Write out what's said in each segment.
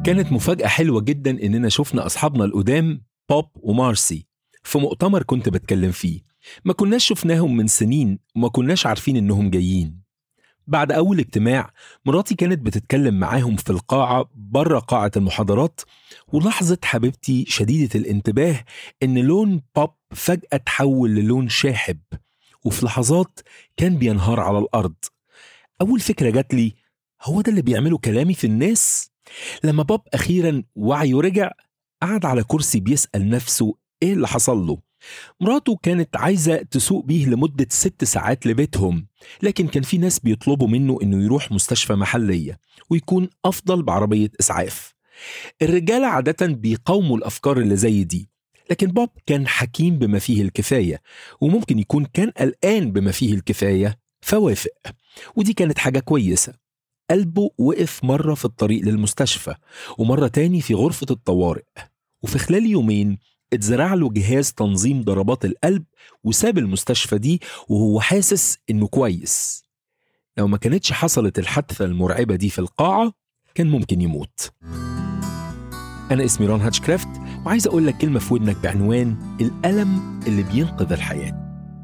كانت مفاجأة حلوة جدا إننا شفنا أصحابنا القدام بوب ومارسي في مؤتمر كنت بتكلم فيه ما كناش شفناهم من سنين وما كناش عارفين إنهم جايين بعد أول اجتماع مراتي كانت بتتكلم معاهم في القاعة بره قاعة المحاضرات ولاحظت حبيبتي شديدة الانتباه إن لون بوب فجأة تحول للون شاحب وفي لحظات كان بينهار على الأرض أول فكرة جات لي هو ده اللي بيعمله كلامي في الناس؟ لما بوب أخيرا وعيه رجع قعد على كرسي بيسأل نفسه إيه اللي حصل له مراته كانت عايزة تسوق بيه لمدة ست ساعات لبيتهم لكن كان في ناس بيطلبوا منه إنه يروح مستشفى محلية ويكون أفضل بعربية إسعاف الرجالة عادة بيقاوموا الأفكار اللي زي دي لكن بوب كان حكيم بما فيه الكفاية وممكن يكون كان قلقان بما فيه الكفاية فوافق ودي كانت حاجة كويسة قلبه وقف مرة في الطريق للمستشفى ومرة تاني في غرفة الطوارئ وفي خلال يومين اتزرع له جهاز تنظيم ضربات القلب وساب المستشفى دي وهو حاسس انه كويس لو ما كانتش حصلت الحادثة المرعبة دي في القاعة كان ممكن يموت أنا اسمي رون هاتشكرافت وعايز أقول لك كلمة في ودنك بعنوان الألم اللي بينقذ الحياة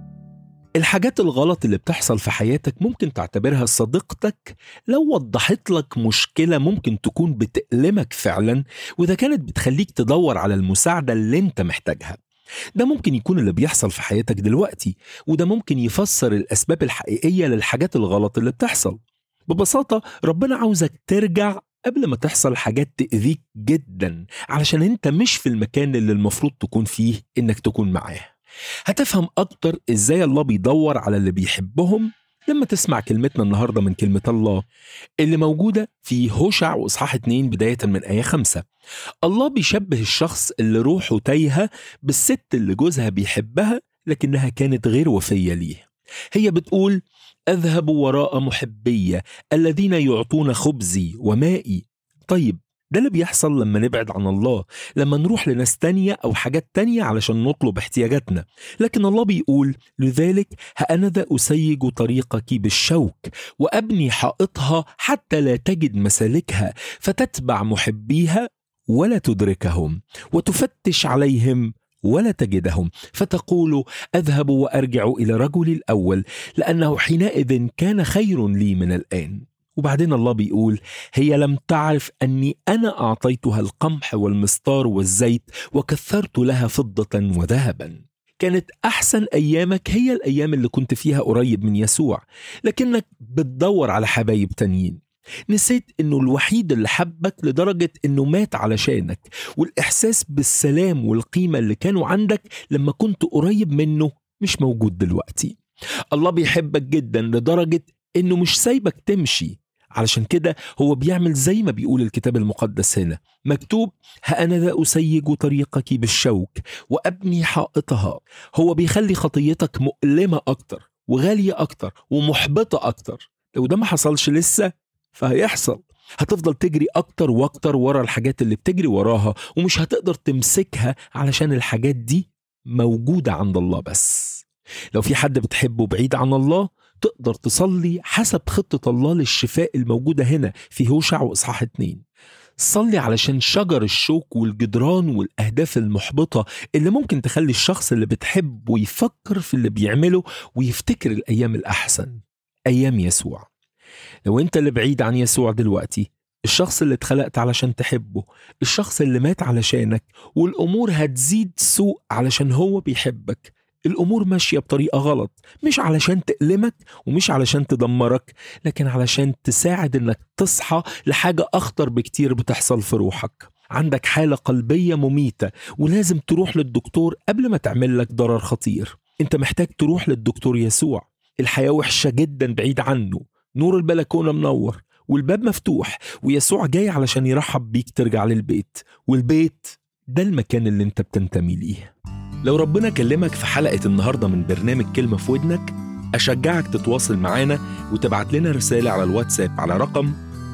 الحاجات الغلط اللي بتحصل في حياتك ممكن تعتبرها صديقتك لو وضحت لك مشكلة ممكن تكون بتألمك فعلا وإذا كانت بتخليك تدور على المساعدة اللي انت محتاجها ده ممكن يكون اللي بيحصل في حياتك دلوقتي وده ممكن يفسر الأسباب الحقيقية للحاجات الغلط اللي بتحصل ببساطة ربنا عاوزك ترجع قبل ما تحصل حاجات تأذيك جدا علشان انت مش في المكان اللي المفروض تكون فيه انك تكون معاه هتفهم أكتر إزاي الله بيدور على اللي بيحبهم لما تسمع كلمتنا النهاردة من كلمة الله اللي موجودة في هوشع وإصحاح 2 بداية من آية 5 الله بيشبه الشخص اللي روحه تايهة بالست اللي جوزها بيحبها لكنها كانت غير وفية ليه هي بتقول أذهب وراء محبية الذين يعطون خبزي ومائي طيب ده اللي بيحصل لما نبعد عن الله لما نروح لناس تانية أو حاجات تانية علشان نطلب احتياجاتنا لكن الله بيقول لذلك هأنذا أسيج طريقك بالشوك وأبني حائطها حتى لا تجد مسالكها فتتبع محبيها ولا تدركهم وتفتش عليهم ولا تجدهم فتقول اذهب وارجع الى رجلي الاول لانه حينئذ كان خير لي من الان وبعدين الله بيقول هي لم تعرف اني انا اعطيتها القمح والمستار والزيت وكثرت لها فضه وذهبا كانت احسن ايامك هي الايام اللي كنت فيها قريب من يسوع لكنك بتدور على حبايب تانيين نسيت انه الوحيد اللي حبك لدرجه انه مات علشانك والاحساس بالسلام والقيمه اللي كانوا عندك لما كنت قريب منه مش موجود دلوقتي الله بيحبك جدا لدرجه انه مش سايبك تمشي علشان كده هو بيعمل زي ما بيقول الكتاب المقدس هنا مكتوب ها أنا ذا أسيج طريقك بالشوك وأبني حائطها هو بيخلي خطيتك مؤلمة أكتر وغالية أكتر ومحبطة أكتر لو ده ما حصلش لسه فهيحصل هتفضل تجري أكتر وأكتر ورا الحاجات اللي بتجري وراها ومش هتقدر تمسكها علشان الحاجات دي موجودة عند الله بس لو في حد بتحبه بعيد عن الله تقدر تصلي حسب خطة الله للشفاء الموجودة هنا في هوشع وإصحاح اتنين صلي علشان شجر الشوك والجدران والأهداف المحبطة اللي ممكن تخلي الشخص اللي بتحبه يفكر في اللي بيعمله ويفتكر الأيام الأحسن أيام يسوع لو أنت اللي بعيد عن يسوع دلوقتي الشخص اللي اتخلقت علشان تحبه الشخص اللي مات علشانك والأمور هتزيد سوء علشان هو بيحبك الأمور ماشية بطريقة غلط مش علشان تألمك ومش علشان تدمرك لكن علشان تساعد إنك تصحى لحاجة أخطر بكتير بتحصل في روحك عندك حالة قلبية مميتة ولازم تروح للدكتور قبل ما تعمل لك ضرر خطير انت محتاج تروح للدكتور يسوع الحياة وحشة جدا بعيد عنه نور البلكونة منور والباب مفتوح ويسوع جاي علشان يرحب بيك ترجع للبيت والبيت ده المكان اللي انت بتنتمي ليه لو ربنا كلمك في حلقة النهاردة من برنامج كلمة في ودنك أشجعك تتواصل معانا وتبعت لنا رسالة على الواتساب على رقم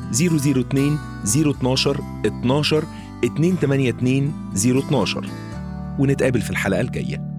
002 012 12 282 012 ونتقابل في الحلقة الجاية